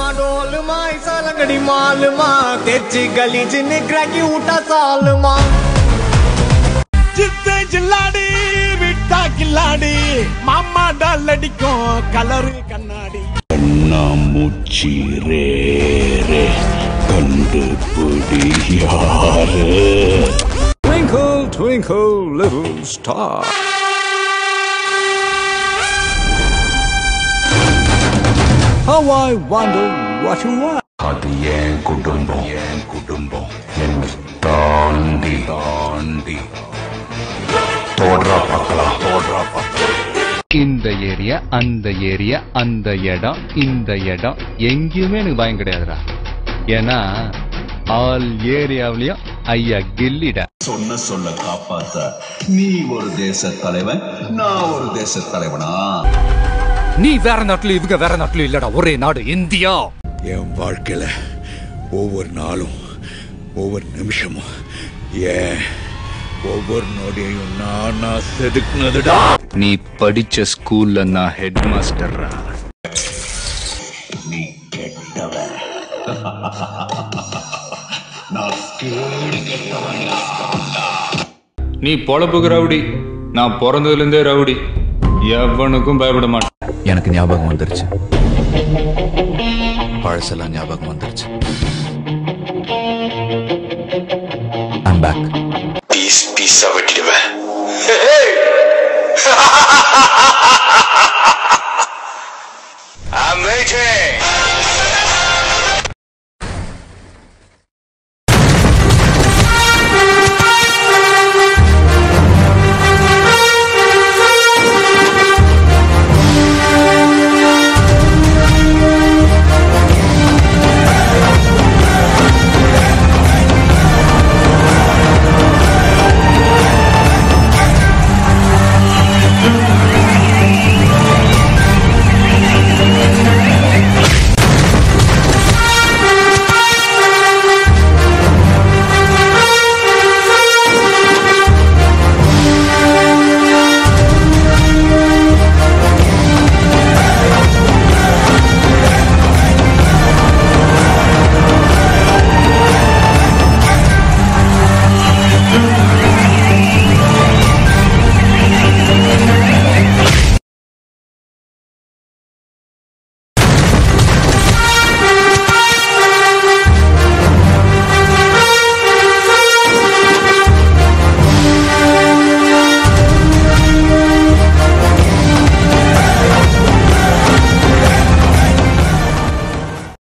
डोलमा ऐसा लंगड़ी मालमा तेची गली जिन्हें क्रैकी उठा सालमा சித்தை ஜில்லாடி விட்டா கில்லாடி மாமா டால் அடிக்கும் கலரு கண்ணாடி கண்ணாமூச்சி ரே ரே கண்டுபிடி யாரு Twinkle, twinkle, little star. How I wonder what you are. அது என் குடும்பம் என் குடும்பம் என்னை தாண்டி தாண்டி தோன்றா பார்க்கலாம் தோன்றா பார்க்கலாம் இந்த ஏரியா அந்த ஏரியா அந்த இடம் இந்த இடம் எங்கேயுமே எனக்கு பயம் கிடையாதுடா ஏன்னா ஆல் ஏரியாவிலயும் ஐயா கில்லிடா சொன்ன சொல்ல காப்பாத்த நீ ஒரு தேச தலைவன் நான் ஒரு தேச தலைவனா நீ வேற நாட்டுல இவங்க வேற நாட்டுல இல்லடா ஒரே நாடு இந்தியா என் வாழ்க்கையில ஒவ்வொரு நாளும் ஒவ்வொரு நிமிஷமும் ஏன் ஒவ்வொரு நொடியையும் நானா செதுக்குனதுடா நீ படிச்ச ஸ்கூல்ல நான் ஹெட் மாஸ்டர்ரா நீ கெட்டவன் நான் கேடு கெட்டவன் நீ பொழப்புக்கு ரவுடி நான் பிறந்ததுல இருந்தே ரவுடி எவனுக்கும் பயப்பட மாட்டேன் எனக்கு ஞாபகம் வந்துருச்சு பழசெல்லாம் ஞாபகம் வந்துருச்சு ஐம் பேக் பீஸ் பீஸா வெட்டிடுவேன்